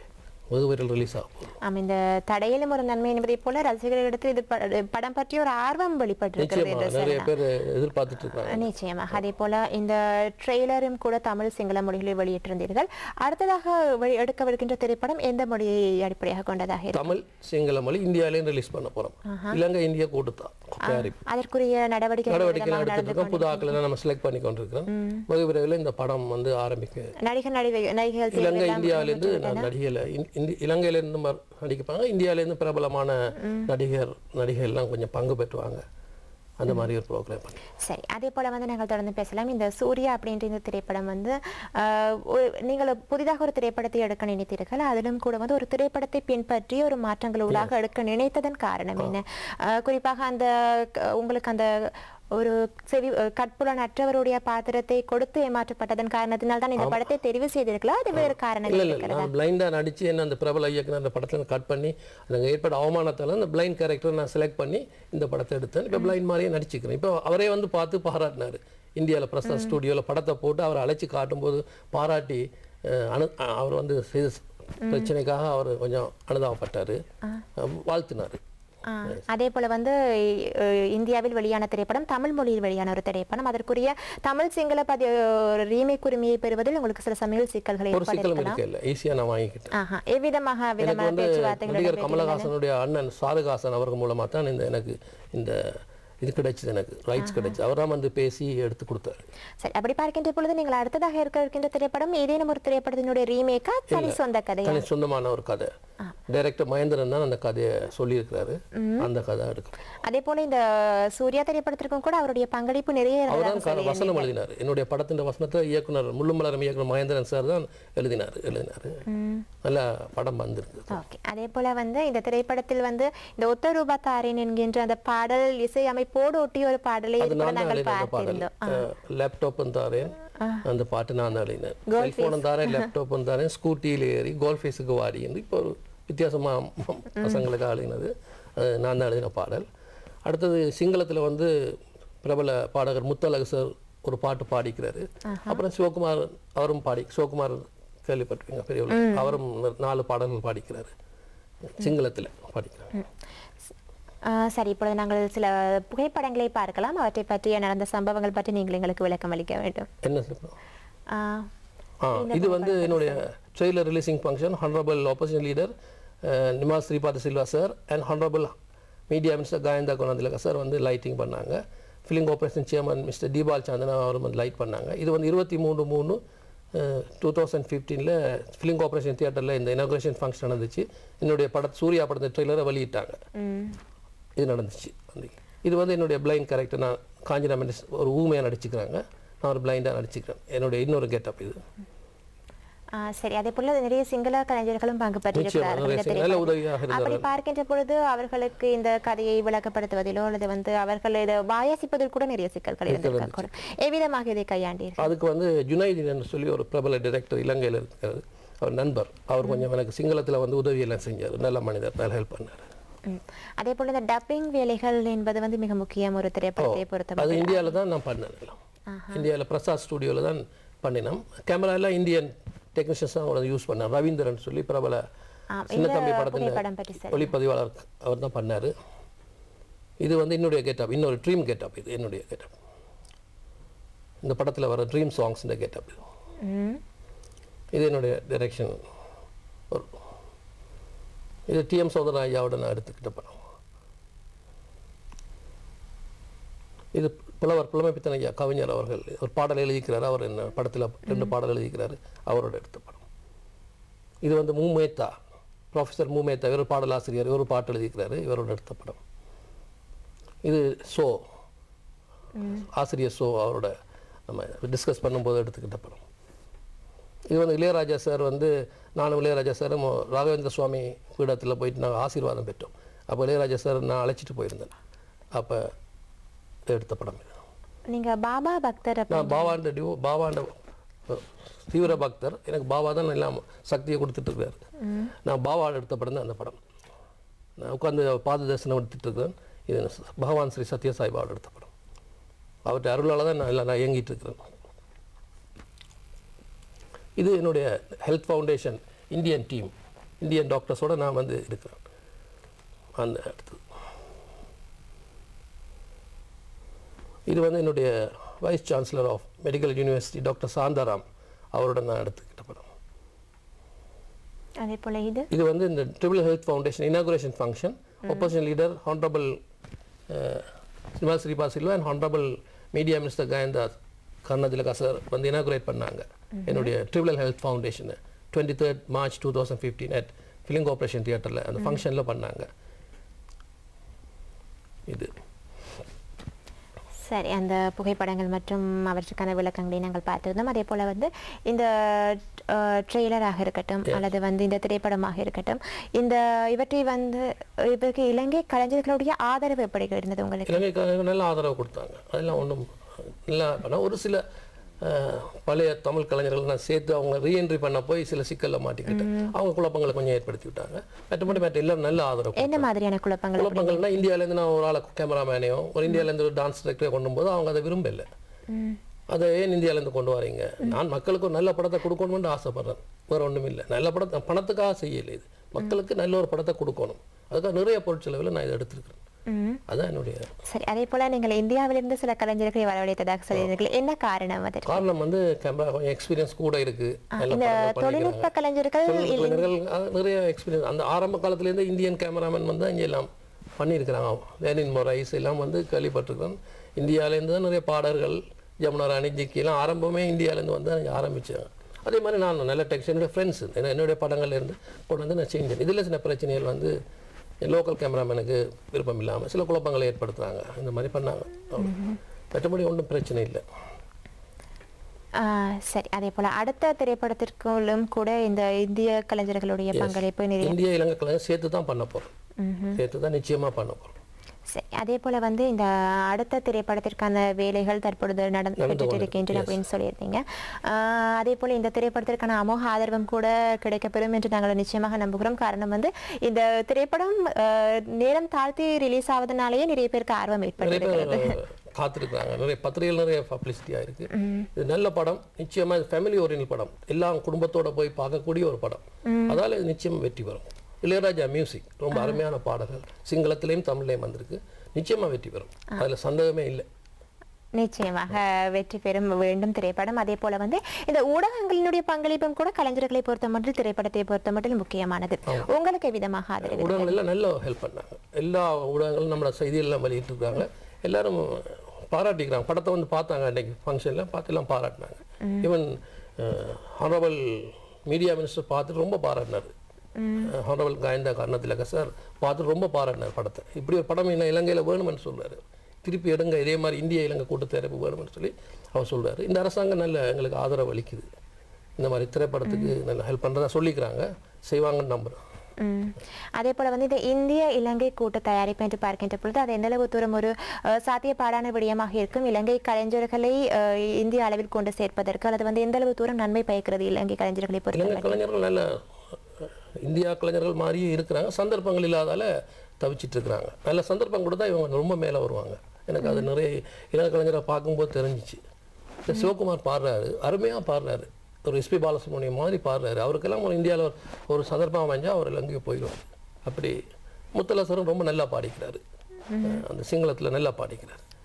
வெகு ரிலீஸ் ஆகும் ஆம் இந்த தடையிலும் ஒரு நன்மை என்பதை போல ரசிகர்களிடத்தில் இது ப- படம் பற்றிய ஒரு ஆர்வம் வெளிப்பட்டிருக்கிறது நிச்சயமா என்று நிறைய சொல்லலாம். பேர் எதிர்பார்த்துட்டு இருக்காங்க நிச்சயமாக அதே போல இந்த ட்ரெய்லரும் கூட தமிழ் சிங்கள மொழிகளில் வெளியிட்டிருந்தீர்கள் அடுத்ததாக வெளி- எடுக்கவிருக்கின்ற திரைப்படம் எந்த மொழியை அடிப்படையாக கொண்டதாக இருக்கும் தமிழ் சிங்கள மொழி இந்தியாவிலையும் ரிலீஸ் பண்ண போகிறோம் இலங்கை இந்தியா கூட்டுத்தான் தயாரிப்பு அதற்குரிய நடவடிக்கை நடவடிக்கை விதமாக எடுத்துட்டு நடந்து இருக்கோம் புது ஆட்களை நம்ம செலக்ட் பண்ணி கொண்டிருக்கிறோம் வெகு விரைவில் இந்த படம் வந்து ஆரம்பிக்க நடிகர் நடிகை நடிகைகள் தேர்வு இலங்கை எல்லாம் இந்தியாவிலேருந்து நான் நடிகையில் இலங்கையிலேருந்து ம- நடிப்பாங்க இந்தியாவிலேருந்து பிரபலமான நடிகர் நடிகை எல்லாம் கொஞ்சம் பங்கு பெற்றுவாங்க அந்த மாதிரி ஒரு ப்ரோக்ராம் பண்ணி சரி அதே போல வந்து நாங்கள் தொடர்ந்து பேசலாம் இந்த சூர்யா அப்படின்ற இந்த திரைப்படம் வந்து ஆஹ், ஒரு- நீங்கள் புதிதாக ஒரு திரைப்படத்தை எடுக்க நினைத்தீர்கள் அதிலும் கூட வந்து ஒரு திரைப்படத்தை பின்பற்றி ஒரு மாற்றங்கள் உள்ளாக எடுக்க நினைத்ததன் காரணம் என்ன ஆஹ், குறிப்பாக அந்த க- உங்களுக்கு அந்த ஒரு செவி அஹ், கற்புலன் அற்றவருடைய பாத்திரத்தை கொடுத்து ஏமாற்றப்பட்டதன் காரணத்தினால் தான் இந்த படத்தை தெரிவு செய்திருக்கலாம் அது வேறு காரணம் இல்லை இல்லை இருக்கிறதா நான் பிளைண்டாக நடித்து என்ன அந்த பிரபல இயக்குனர் அந்த படத்தில் கட் பண்ணி அங்கே ஏற்பட்ட அவமானத்தால் அந்த பிளைண்ட் கேரக்டர் நான் செலக்ட் பண்ணி இந்த படத்தை எடுத்தேன் இப்போ பிளைண்ட் மாதிரியே நடிச்சுக்கிறேன் இப்போ அவரே வந்து பார்த்து பாராட்டினார் இந்தியாவில் பிரசாத் ஸ்டுடியோவில் படத்தை போட்டு அவரை அழைச்சி காட்டும்போது பாராட்டி அஹ், அனு அஹ், அவர் வந்து செய்த பிரச்சனைக்காக அவர் கொஞ்சம் அனுதாபப்பட்டார் வாழ்த்தினார் ஆ, அதே போல வந்து அஹ், இந்தியாவில் வெளியான திரைப்படம் தமிழ் மொழியில் வெளியான ஒரு திரைப்படம் அதற்குரிய தமிழ் சிங்கள பதி ரீமேக் உரிமையை பெறுவதில் உங்களுக்கு சில சமயங்கள் சிக்கல்கள் ஒரு சிக்கலும் ஏற்பட்டிருக்கலாம் இருக்கு இல்லை ஈஸியாக நான் வாங்கிக்கிட்டேன் ஆஹா எவ்விதமாக எனக்கு விதமான வந்து பேச்சுவார்த்தைகள் நடிகர் இடம்பெற்றிருந்தன? கமலஹாசனுடைய அண்ணன் சாருகாசன் அவர்கள் மூலமாக தான் இந்த எனக்கு இந்த இது கிடைச்சது எனக்கு ரைட்ஸ் கிடைச்சது அவர் தான் வந்து பேசி எடுத்து கொடுத்தாரு சரி அப்படி பார்க்கின்ற பொழுது நீங்கள் அடுத்ததாக இருக்க இருக்கின்ற திரைப்படம் ஏதேனும் ஒரு திரைப்படத்தினுடைய ரீமேக்கா தனி சொந்த கதையா தனி சொந்தமான ஒரு கதை டைரக்டர் மகேந்திரன் தான் அந்த கதையை சொல்லியிருக்கிறாரு அந்த கதை எடுக்கும் அதே போல இந்த சூர்யா திரைப்படத்திற்கும் கூட அவருடைய பங்களிப்பு நிறைய அவர் இருந்ததாக தான் க- வசனம் எழுதினார் என்னுடைய படத்தின் வசனத்தை இயக்குனர் முள்ளுமலரம் இயக்குனர் மகேந்திரன் சார் தான் எழுதினார் எழுதினார் நல்ல படம் வந்திருக்கு ஓகே அதே போல வந்து இந்த திரைப்படத்தில் வந்து இந்த ஒத்த ரூபா தாரேன் என்கின்ற அந்த பாடல் இசை அமைப்போடு ஒட்டிய ஒரு பாடலை அது கூட நான் தான் நாங்கள் எழுதின அந்த பாடல் பார்த்திருந்தோம் லேப்டாப்பும் தாரேன் அந்த பாட்டு நான் தான் எழுதினேன் செல்ஃபோனும் தாரேன் லேப்டாப்பும் தாரேன் ஸ்கூட்டியில் ஏறி கோல்ஃப் ஃபேஸுக்கு வாடி என்று இப்போ ஒரு வித்தியாசமாக பசங்களுக்கு எழுதினது அது நான் தான் எழுதின பாடல் அடுத்தது சிங்களத்தில் வந்து பிரபல பாடகர் முத்தழகு சார் ஒரு பாட்டு பாடிக்கிறாரு அப்புறம் சிவகுமார் அவரும் பாடி சிவகுமார் கேள்விப்பட்டிருக்கீங்க பெரியவர் அவரும் நாலு பாடல்கள் பாடிக்கிறாரு சிங்களத்தில் பாடிக்கிறார் ஆ, சரி இப்பொழுது நாங்கள் சில புகைப்படங்களை பார்க்கலாம் அவற்றை பற்றிய நடந்த சம்பவங்கள் பற்றி நீங்கள் எங்களுக்கு விளக்கம் அளிக்க வேண்டும் என்ன சொல்றோம் ஆ, ஆ இது வந்து என்னுடைய trailer releasing function honourable opposition leader Nimal Siripala Silva sir and honourable media minister Gayantha Gunathilaka sir வந்து லைட்டிங் பண்ணாங்க film corporation chairman mister Deepal Chandana அவரும் வந்து லைட் பண்ணாங்க இது வந்து இருபத்தி மூணு மூணு டூ தௌசண்ட் ஃபிஃப்டீனில் ஃபிலிம் ஆப்ரேஷன் தியேட்டரில் இந்த இனாக்ரேஷன் ஃபங்க்ஷன் நடந்துச்சு என்னுடைய பட சூர்யா படத்தை ட்ரெய்லரை வெளியிட்டாங்க ம், இது நடந்துச்சு அன்னைக்கு. இது வந்து என்னுடைய பிளைண்ட் கேரக்டர் நான் காஞ்சினா மெண்டஸ் ஒரு ஊமையாக நடிச்சுக்கிறாங்க நான் ஒரு பிளைண்டாக நடிச்சுக்கிறேன் என்னுடைய இன்னொரு கெட்டப் இது ஆ, சரி அதே போல நிறைய சிங்கள கலைஞர்களும் பங்கு பெற்றிருக்கிறார்கள் நிறைய இந்த சிங்கள- நல்ல திரைப்படத்தில். உதவியாக அப்படி இருந்தார்கள். பார்க்கின்ற பொழுது அவர்களுக்கு இந்த கதையை விளக்கப்படுத்துவதிலோ அல்லது வந்து அவர்கள் இதை வாயாசிப்பதில் கூட நிறைய சிக்கல்கள் இருந்திருக்கக்கூடும் எவ்விதமாக இதை கையாண்டீர்கள் அதுக்கு வந்து ஜுனைதீன் என்று சொல்லி ஒரு பிரபல டைரக்டர் இலங்கையில் இருக்கிறார் அவர் நண்பர் அவர் கொஞ்சம் எனக்கு சிங்களத்தில் வந்து உதவியெல்லாம் செஞ்சார் நல்ல மனிதர் நல்ல ஹெல்ப் பண்ணார் ம். அதே போல இந்த டப்பிங் வேலைகள் என்பது வந்து மிக முக்கியம் ஒரு திரைப்படத்தை அது பொறுத்தவரை இந்தியாவில் தான் நான் பண்ணேன் எல்லாம் இந்தியாவில் பிரசாத் ஸ்டுடியோவில் தான் பண்ணினோம் கேமரா எல்லாம் இந்தியன் டெக்னீஷியன்ஸ் தான் அவர் யூஸ் பண்ணார் ரவீந்திரன் சொல்லி பிரபல ஆம், சின்ன இந்த தம்பி புகைப்படம் பற்றி படத்தின் சரி. ஒளிப்பதிவாளர் அவர் தான் பண்ணார் இது வந்து என்னுடைய கெட்டப் இன்னொரு ட்ரீம் கெட்டப் இது என்னுடைய கெட்டப் இந்த படத்தில் வர ட்ரீம் சாங்ஸ் கெட்டப் இது ம். இது என்னுடைய டைரக்ஷன் ஒரு இது டிஎம் சௌந்தரராஜாவோட நான் எடுத்துக்கிட்ட படம் இது புலவர் புலமைப்பித்தன் ஐயா கவிஞர் அவர்கள் ஒரு பாடல் எழுதிக்கிறார் அவர் என்ன படத்தில் ரெண்டு பாடல் எழுதிக்கிறாரு அவரோட எடுத்த படம் இது வந்து மூமேத்தா ப்ரொஃபஸர் மூமேத்தா இவர் பாடலாசிரியர் இவர் பாட்டு எழுதிக்கிறாரு இவரோட எடுத்த படம் இது ஷோ ஆசிரியர் ஷோ அவரோட நம்ம டிஸ்கஸ் பண்ணும்போது எடுத்துக்கிட்ட படம் இது வந்து இளையராஜா சார் வந்து நானும் இளையராஜா சாரும் ராகவேந்திர சுவாமி பீடத்தில் போயிட்டு நாங்கள் ஆசீர்வாதம் பெற்றோம் அப்போ இளையராஜா சார் நான் அழைச்சிட்டு போயிருந்தேன் அப்போ எடுத்த படம் இது நீங்க பாபா பக்தர் அப்ப- நான் பாபாண்ட டிவோ பாபாண்ட அஹ், தீவிர பக்தர் எனக்கு பாபா தான் எல்லாம் சக்தியை கொடுத்துட்டு இருக்காரு நான் பாபா எடுத்த படம் தான் அந்த படம் நான் உட்காந்து பாத தரிசனம் எடுத்துட்டு இருக்கிறேன் இது பகவான் ஸ்ரீ சத்யசாய் பாபா எடுத்த படம் அவர்கிட்ட அருளால் தான் நான் எல்லாம் நான் இயங்கிட்டு இருக்கிறேன் இது என்னுடைய health foundation Indian team Indian டாக்டர்ஸோட நான் வந்து இருக்கிறேன் அந்த அடுத்தது இது வந்து என்னுடைய vice chancellor of medical university doctor Shantharam அவரோட நான் எடுத்துக்கிட்ட படம் அதே போல இது இது வந்து இந்த triple health foundation inauguration function opposition leader honourable Nimal Siripala Silva and honourable media minister Gayantha Karunathilaka sir வந்து இனாகுரேட் பண்ணாங்க என்னுடைய triple health foundation twenty third March two thousand fifteen at film corporation தியேட்டரில் அந்த ஃபங்க்ஷனில் பண்ணாங்க இது சரி அந்த புகைப்படங்கள் மற்றும் அவற்றுக்கான விளக்கங்களை நாங்கள் பார்த்திருந்தோம் அதே போல வந்து இந்த ட்ரெய்லராக இருக்கட்டும் அல்லது வந்து இந்த திரைப்படமாக இருக்கட்டும் இந்த இவற்றை வந்து இவருக்கு இலங்கை கலைஞர்களுடைய ஆதரவு எப்படி இருந்தது உங்களுக்கு இலங்கைக்காரங்க நல்ல ஆதரவு கொடுத்தாங்க அதெல்லாம் ஒன்றும் நல்லா பண்ண ஒரு சில அஹ், பழைய தமிழ் கலைஞர்கள் நான் சேர்த்து அவங்க ரீஎன்ட்ரி பண்ண போய் சில சிக்கல்ல மாட்டிக்கிட்டேன் அவங்க குழப்பங்களை கொஞ்சம் ஏற்படுத்தி விட்டாங்க மற்றபடி மற்ற எல்லாரும் நல்ல ஆதரவு என்ன மாதிரியான குழப்பங்கள் குழப்பங்கள்னா இந்தியாவிலேருந்து நான் ஒரு ஆளை கேமராமேனையோ ஒரு இந்தியாவிலேருந்து ஒரு டான்ஸ் டைரக்டரையோ கொண்டு போது அவங்க அதை விரும்பல அதை ஏன் இந்தியாவிலேருந்து கொண்டு வரீங்க நான் மக்களுக்கு ஒரு நல்ல படத்தை கொடுக்கணும்னு ஆசைப்படுறேன் வேற ஒன்றும் இல்லை நல்ல படத்தை பணத்துக்காக செய்யலை இது மக்களுக்கு நல்ல ஒரு படத்தை கொடுக்கணும் அதுக்காக நிறைய பொருட்செலவில் நான் இதை எடுத்திருக்கிறேன் ம். அதான் என்னுடைய சரி அதே போல நீங்கள் இந்தியாவிலிருந்து சில கலைஞர்களை வரவழைத்ததாக சொல்லியிருந்தீர்கள் என்ன காரணம் அதற்கு காரணம் வந்து கேமரா கொஞ்சம் எக்ஸ்பீரியன்ஸ் கூட இருக்கு நல்ல இந்த படங்கள் தொழில்நுட்ப பண்ணிக்கிறாங்க. கலைஞர்கள் தொழில்நுட்ப கலைஞர்கள் அது நிறைய எக்ஸ்பீரியன்ஸ் அந்த ஆரம்ப காலத்துலேருந்து இந்தியன் கேமராமேன் வந்து அங்கே எல்லாம் பண்ணியிருக்கிறாங்க லேனின் மொரைஸ் எல்லாம் வந்து கேள்விப்பட்டிருக்கிறேன் இந்தியாவிலேருந்து தான் நிறைய பாடல்கள் ஜமுனா ராணி ஜிக்கி எல்லாம் ஆரம்பமே இந்தியாவிலேருந்து வந்து அங்கே ஆரம்பிச்சாங்க அதே மாதிரி நான் நல்ல டெக்ஸ்ட் என்னுடைய ஃப்ரெண்ட்ஸ் என்னுடைய படங்கள்ல இருந்து கொண்டு வந்து நான் செஞ்சேன் இதில் சில பிரச்சனைகள் வந்து லோக்கல் கேமராமேனுக்கு விருப்பம் இல்லாமல் சில குழப்பங்களை ஏற்படுத்துறாங்க இந்த மாதிரி பண்ணாங்க அவ்வளவுதான். மற்றபடி ஒன்றும் பிரச்சனை இல்லை ஆ, சரி அதே போல அடுத்த திரைப்படத்திற்குள்ளும் கூட இந்த இந்திய கலைஞர்களுடைய பங்களிப்பு நிறைய இந்திய இலங்கை கலைஞர் சேர்த்து தான் பண்ண போகிறோம் சேர்த்து தான் நிச்சயமாக பண்ண போகிறோம் சரி அதே போல வந்து இந்த அடுத்த திரைப்படத்திற்கான வேலைகள் தற்பொழுது நடந்து நடந்து இருக்கின்றன அப்படின்னு சொல்லியிருந்தீங்க ஆஹ் அதே போல இந்த திரைப்படத்திற்கான அமோக ஆதரவும் கூட கிடைக்கப்பெறும் என்று நாங்கள் நிச்சயமாக நம்புகிறோம் காரணம் வந்து இந்த திரைப்படம் ஆஹ் நேரம் தாழ்த்தி ரிலீஸ் ஆவதனாலேயே நிறைய பேருக்கு ஆர்வம் நிறைய ஏற்பட்டிருக்கிறது பேர் காத்திருக்காங்க நிறைய பத்திரிகைகள் நிறைய பப்ளிசிட்டியாக இருக்கு இது நல்ல படம் நிச்சயமா இது ஃபேமிலி ஓரியன்ட் படம் எல்லாம் குடும்பத்தோட போய் பார்க்கக்கூடிய ஒரு படம் அதால இது நிச்சயம் வெற்றி பெறும் இளையராஜா மியூசிக் ரொம்ப அருமையான பாடல்கள் சிங்களத்திலையும் தமிழ்லையும் வந்திருக்கு நிச்சயமா வெற்றி பெறும் அதுல சந்தேகமே இல்லை நிச்சயமாக வெற்றி பெறும் வேண்டும் திரைப்படம் அதே போல வந்து இந்த ஊடகங்களினுடைய பங்களிப்பும் கூட கலைஞர்களை பொறுத்த மட்டும் திரைப்படத்தை பொறுத்த மட்டும் முக்கியமானது உங்களுக்கு விதமாக ஆதரவு ஊடகங்கள் எல்லாம் நல்ல ஹெல்ப் பண்ணாங்க எல்லா ஊடகங்களும் நம்மளோட செய்தியெல்லாம் வெளியிட்டிருக்காங்க எல்லாரும் பாராட்டிக்கிறாங்க படத்தை வந்து பார்த்தாங்க அன்னைக்கு ஃபங்க்ஷனில் பார்த்து எல்லாம் பாராட்டினாங்க ஈவன் ஹானரபிள் மீடியா மினிஸ்டர் பார்த்துட்டு ரொம்ப பாராட்டினார் ஹானரபிள் காயந்தா கர்ணத்திலக சார் பார்த்துட்டு ரொம்ப பாராட்டினார் படத்தை இப்படி ஒரு படம் என்ன இலங்கையில் வேணும்னு சொல்றாரு திருப்பி எடுங்க இதே மாதிரி இந்திய இலங்கை கூட்டத்தரப்பு வேணும்னு சொல்லி அவர் சொல்றாரு இந்த அரசாங்கம் நல்ல எங்களுக்கு ஆதரவு அளிக்குது இந்த மாதிரி திரைப்படத்துக்கு நல்ல ஹெல்ப் பண்ணுறதா சொல்லிக்கிறாங்க செய்வாங்கன்னு நம்புகிறேன் ம். அதே போல வந்து இந்த இந்திய இலங்கை கூட்டு தயாரிப்பு என்று பார்க்கின்ற பொழுது அது எந்த அளவு தூரம் ஒரு அஹ், சாத்தியப்பாடான விடயமாக இருக்கும் இலங்கை கலைஞர்களை அஹ், இந்திய அளவில் கொண்டு சேர்ப்பதற்கு அல்லது வந்து எந்த அளவு தூரம் நன்மை பயக்கிறது இலங்கை கலைஞர்களை இலங்கை பொறுத்தவரை கலைஞர்கள் நல்ல இந்தியா கலைஞர்கள் மாதிரியே இருக்கிறாங்க சந்தர்ப்பங்கள் இல்லாதால தவிச்சிட்டு இருக்கிறாங்க நல்ல சந்தர்ப்பம் கொடுத்தா இவங்க ரொம்ப மேலே வருவாங்க எனக்கு அது நிறைய இலங்கை கலைஞரை பார்க்கும்போது தெரிஞ்சிச்சு இந்த சிவகுமார் பாடுறாரு அருமையாக பாடுறாரு ஒரு எஸ்பி பாலசுப்ரமணியம் மாதிரி பாடுறாரு அவருக்கெல்லாம் ஒரு இந்தியாவில் ஒரு சந்தர்ப்பம் அமைஞ்சா அவர் இலங்கைக்கு போயிடுவார் அப்படி முத்தலசரும் ரொம்ப நல்லா பாடிக்கிறாரு அந்த சிங்களத்தில் நல்லா பாடிக்கிறார்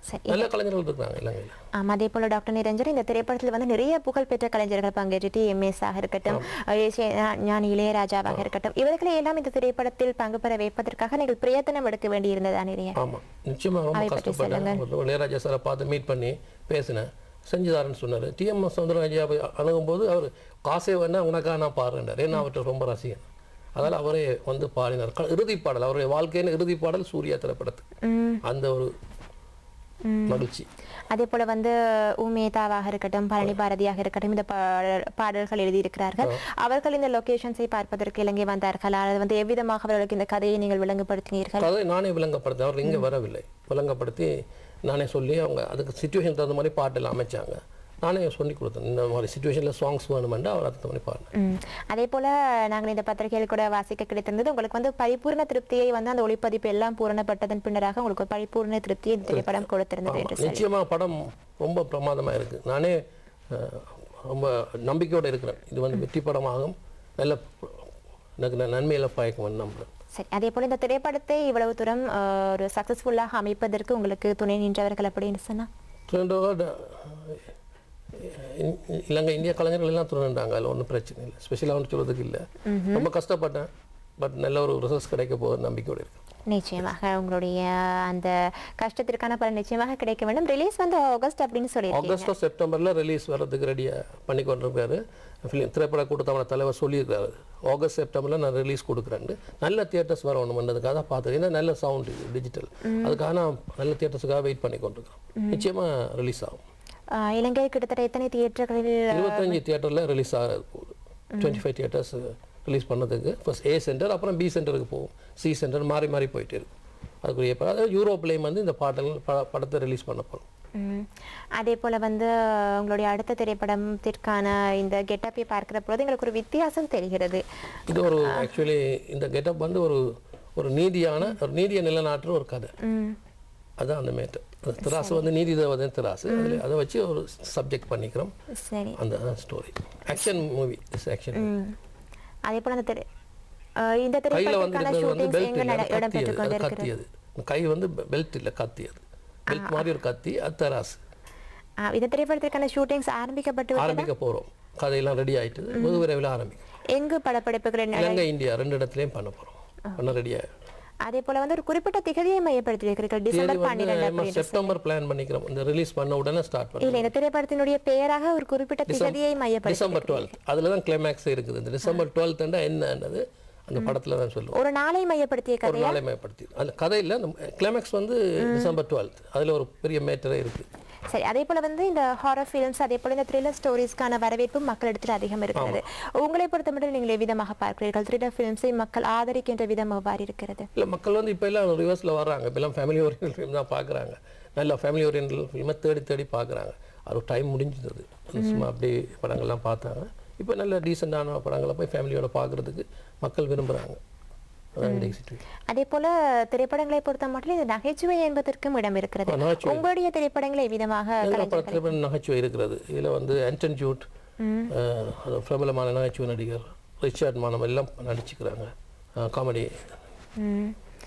சரி நல்ல கலைஞர்கள் இருக்கிறாங்க இலங்கையில் ஆமா அதே போல டாக்டர் நிரஞ்சன் இந்த திரைப்படத்தில் வந்து நிறைய புகழ்பெற்ற கலைஞர்கள் பங்கேற்று எம்எஸ் ஆக இருக்கட்டும் இசை- ஞா- ஞானி இளையராஜாவாக இருக்கட்டும் இவர்களை எல்லாம் இந்த திரைப்படத்தில் பங்கு பெற வைப்பதற்காக நீங்கள் பிரயத்தனம் எடுக்க வேண்டியிருந்ததா நிறைய ஆமாம் நிச்சயமாக ரொம்ப அதை பற்றி கஷ்டப்பட்டேன் ஒரு இளையராஜா சாரை பார்த்து மீட் பண்ணி பேசினேன் செஞ்சுதாரன்னு சொன்னார் டிஎம்எஸ் சவுந்தரராஜா போய் அணுகும்போது அவர் காசே வேணா உனக்காக நான் பாடுறேன்டார் ஏன்னா அவர்கிட்ட ரொம்ப ரசிகன் அதனால் அவரே வந்து பாடினார் க- இறுதி பாடல் அவருடைய வாழ்க்கையின் இறுதி பாடல் சூர்யா திரைப்படத்துக்கு அந்த ஒரு மகிழ்ச்சி அதே போல வந்து உமேதாவாக இருக்கட்டும் பழனி பாரதியாக இருக்கட்டும் இந்த பாடல் பாடல்கள் எழுதியிருக்கிறார்கள் அவர்கள் இந்த லொகேஷன்ஸை பார்ப்பதற்கு இலங்கை வந்தார்களா அல்லது வந்து எவ்விதமாக அவர்களுக்கு இந்த கதையை நீங்கள் விளங்குபடுத்தினீர்கள் கதை நானே விளங்கப்படுத்தேன் அவர் இங்கே வரவில்லை விளங்கப்படுத்தி நானே சொல்லி அவங்க அதுக்கு சுச்சுவேஷன் தகுந்த மாதிரி பாட்டெல்லாம் அமைச்சாங்க நானே சொல்லி கொடுத்தேன் இந்த மாதிரி சுச்சுவேஷனில் சாங்ஸ் வேணுமெண்டு அவர் அதுக்கு மாதிரி பாடினேன் ம். அதே போல நாங்கள் இந்த பத்திரிகையில் கூட வாசிக்க கிடைத்திருந்தது உங்களுக்கு வந்து பரிபூர்ண திருப்தியை வந்து அந்த ஒளிப்பதிப்பு எல்லாம் பூரணப்பட்டதன் பின்னராக உங்களுக்கு ஒரு பரிபூர்ண திருப்தியை இந்த திரைப்படம் கொடுத்திருந்தது என்று சொல்லி நிச்சயமா படம் ரொம்ப பிரமாதமா இருக்கு நானே அஹ், ரொம்ப நம்பிக்கையோட இருக்கிறேன் இது வந்து வெற்றி படமாகும் நல்ல எனக்கு ந- நன்மையில பயக்கும் நம்புறேன் சரி அதே போல இந்த திரைப்படத்தை இவ்வளவு தூரம் அஹ், ஒரு சக்சஸ்ஃபுல்லாக அமைப்பதற்கு உங்களுக்கு துணை நின்றவர்கள் அப்படின்னு சொன்னா துணை இலங்கை இந்திய கலைஞர்கள் எல்லாம் துணைண்டாங்க அதில் ஒன்றும் பிரச்சனை இல்லை ஸ்பெஷலாக ஒன்று சொல்றதுக்கு இல்லை ரொம்ப கஷ்டப்பட்டேன் பட் நல்ல ஒரு ரிசல்ட்ஸ் கிடைக்க போகுது நம்பிக்கையோட இருக்கு நிச்சயமாக உங்களுடைய அந்த கஷ்டத்திற்கான பலன் நிச்சயமாக கிடைக்க வேண்டும் ரிலீஸ் வந்து ஆகஸ்ட் அப்படின்னு சொல்லியிருக்கீங்க ஆகஸ்டோ செப்டம்பரில் ரிலீஸ் வர்றதுக்கு ரெடியாக பண்ணி கொண்டிருக்காரு ஃபிலிம் திரைப்பட கூட்டத்தவணை தலைவர் சொல்லியிருக்காரு ஆகஸ்ட் செப்டம்பரில் நான் ரிலீஸ் கொடுக்குறேன்னு நல்ல தியேட்டர்ஸ் வரணும்ன்றதுக்காக தான் பார்த்துருக்கேன் ஏன்னா நல்ல சவுண்டு டிஜிட்டல் அதுக்காக நான் நல்ல தியேட்டர்ஸுக்காக வெயிட் பண்ணி கொண்டிருக்கிறோம் நிச்சயமாக ரிலீஸ் ஆகும் அஹ், இலங்கை கிட்டத்தட்ட எத்தனை தியேட்டர்களில் இருபத்தஞ்சு தியேட்டரில் ரிலீஸ் ஆக போகுது டுவெண்ட்டி ஃபைவ் தியேட்டர்ஸ் ரிலீஸ் பண்ணதுக்கு ஃபர்ஸ்ட் ஏ சென்டர் அப்புறம் பி சென்டருக்கு போகும் சி சென்டர் மாறி மாறி போயிட்டே இருக்கும் அதுக்குரிய ப- அதாவது யூரோப்லேயும் வந்து இந்த பாட்டல் ப- படத்தை ரிலீஸ் பண்ண போகிறோம் ம். அதே போல வந்து உங்களுடைய அடுத்த திரைப்படத்திற்கான இந்த கெட்டப்பை பார்க்கிற பொழுது எங்களுக்கு ஒரு வித்தியாசம் தெரிகிறது இது ஒரு ஆக்சுவலி இந்த கெட்டப் வந்து ஒரு ஒரு நீதியான ஒரு நீதியை நிலைநாட்டுற ஒரு கதை ம். அதான் அந்த மேட்டர் அந்த திராசு வந்து நீதி தேவதை திராசு அதில் அதை வச்சு ஒரு சப்ஜெக்ட் பண்ணிக்கிறோம் சரி அந்த story action movie is action hmm. அதே போல அந்த திரை அஹ், இந்த கையில் வந்து திரைப்படத்திற்கான இருக்கிறது வந்து ஷூட்டிங்ஸ் பெல்ட் எங்க இல்லை நட- அது இடம்பெற்றுக் கத்தி அது கொண்டிருக்கிறது கத்தி அது இந்த கை வந்து பெல்ட் இல்லை கத்தி அது பெல்ட் மாதிரி ஒரு கத்தி அது தராசு அஹ், இந்த திரைப்படத்திற்கான ஷூட்டிங்ஸ் ஆரம்பிக்கப்பட்டு விட்டதா? ஆரம்பிக்க போகிறோம் கதையெல்லாம் ரெடி ஆயிட்டு வெகு விரைவில் ஆரம்பிக்கும் எங்கு படப்பிடிப்புகள் நட- இலங்கை இந்தியா ரெண்டு இடத்துலையும் பண்ண போகிறோம் பண்ண ரெடியாக அதே போல வந்து ஒரு குறிப்பிட்ட திகதியை மையப்படுத்தி இருக்கிறீர்கள் தேதி டிசம்பர் வந்து பன்னிரெண்டு நம்ம அப்படின்னு செப்டம்பர் பிளான் பண்ணிக்கிறோம் இந்த ரிலீஸ் பண்ண உடனே ஸ்டார்ட் இல்ல பண்ணுறோம் இந்த திரைப்படத்தினுடைய பெயராக ஒரு குறிப்பிட்ட திகதியை மையப்படுத்தி டிசம்பர் டுவெல்த் அதில் தான் கிளைமேக்ஸ் இருக்குது இந்த டிசம்பர் டுவெல்த்ண்டா என்னன்றது அந்த படத்தில் தான் சொல்லுவோம் ஒரு நாளை மையப்படுத்திய ஒரு கதையா நாளை மேம்படுத்தி அந்த கதையில் அந்த கிளைமேக்ஸ் வந்து டிசம்பர் டுவெல்த் அதில் ஒரு பெரிய மேட்டரே இருக்குது சரி அதே போல வந்து இந்த ஹாரர் ஃபிலிம்ஸ் அதே போல இந்த த்ரில்லர் ஸ்டோரிஸ்க்கான வரவேற்பு மக்களிடத்தில் அதிகம் இருக்கிறது உங்களை பொறுத்தமட்டில் நீங்கள் எவ்விதமாக பார்க்கிறீர்கள் த்ரில்லர் ஃபிலிம்ஸை மக்கள் ஆதரிக்கின்ற விதம் எவ்வாறு இருக்கிறது இல்லை மக்கள் வந்து இப்போ எல்லாம் ரிவர்ஸில் வர்றாங்க இப்போ எல்லாம் ஃபேமிலி ஓரியன்ட் ஃபிலிம் தான் பார்க்குறாங்க நல்லா ஃபேமிலி ஓரியன்ட் ஃபிலிமை தேடி தேடி பார்க்குறாங்க அது டைம் முடிஞ்சது சும்மா அப்படியே படங்கள்லாம் பார்த்தாங்க இப்போ நல்ல டீசெண்டான படங்களை போய் ஃபேமிலியோட பார்க்குறதுக்கு மக்கள் விரும்புகிறாங்க அதான் இன்றைக்கு situation. அதே போல திரைப்படங்களை பொறுத்த மட்டும் இந்த நகைச்சுவை என்பதற்கும் இடம் இருக்கிறது ஆ, நகைச்சுவை. உங்களுடைய திரைப்படங்களை எவ்விதமாக இதில் கலைஞர்கள் பல திரைப்பட நகைச்சுவை இருக்கிறது இதில் வந்து ஆண்டன் ஜூட் அஹ், அது பிரபலமான நகைச்சுவை நடிகர் ரிச்சர்ட் மானம் எல்லாம் நடிச்சுக்கிறாங்க காமெடி ம்.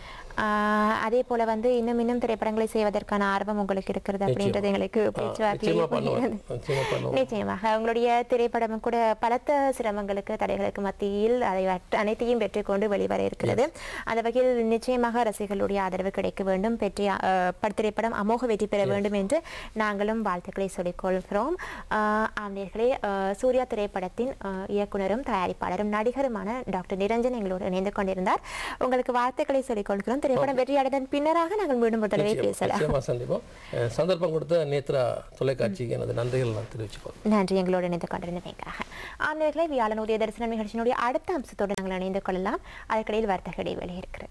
ஆஹ் அதே போல வந்து இன்னும் இன்னும் திரைப்படங்களை செய்வதற்கான ஆர்வம் உங்களுக்கு இருக்கிறது அப்படின்றது எங்களுக்கு பேச்சுவார்த்தையில் நிச்சயமாக பண்ணுவேன் புரிகிறது. நிச்சயமாக பண்ணுவோம் நிச்சயமாக உங்களுடைய திரைப்படமும் கூட பலத்த சிரமங்களுக்கு தடைகளுக்கு மத்தியில் அதை அட்- அனைத்தையும் பெற்றுக்கொண்டு வெளிவர இருக்கிறது அந்த வகையில் நிச்சயமாக ரசிகர்களுடைய ஆதரவு கிடைக்க வேண்டும் பெற்று அஹ், பட- திரைப்படம் அமோக வெற்றி பெற வேண்டும் என்று நாங்களும் வாழ்த்துக்களை சொல்லிக் கொள்கிறோம் ஆஹ், ஆம்நேயர்களே அஹ், சூர்யா திரைப்படத்தின் அஹ், இயக்குனரும் தயாரிப்பாளரும் நடிகருமான டாக்டர் நிரஞ்சன் எங்களோடு இணைந்து கொண்டிருந்தார் உங்களுக்கு வாழ்த்துக்களை சொல்லிக் கொள்கிறோம் திரைப்படம் வெற்றி அடைந்ததன் பின்னராக நாங்கள் மீண்டும் ஒரு தடவை நிச்சயமா, பேசலாம் நிச்சயமா சந்திப்போம் அஹ், சந்தர்ப்பம் கொடுத்த நேத்ரா தொலைக்காட்சிக்கு எனது நன்றிகள் நான் தெரிவிச்சுக்கொள்கிறேன் நன்றி எங்களோடு இணைந்து கொண்டிருந்தமைக்காக ஆண்களை வியாழன் உதய தரிசன நிகழ்ச்சியினுடைய அடுத்த அம்சத்தோடு நாங்கள் இணைந்து கொள்ளலாம் அதற்கிடையில் வர்த்தக இடைவேளை இருக்கிறது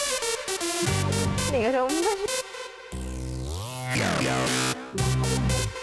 நீங்க ரொம்ப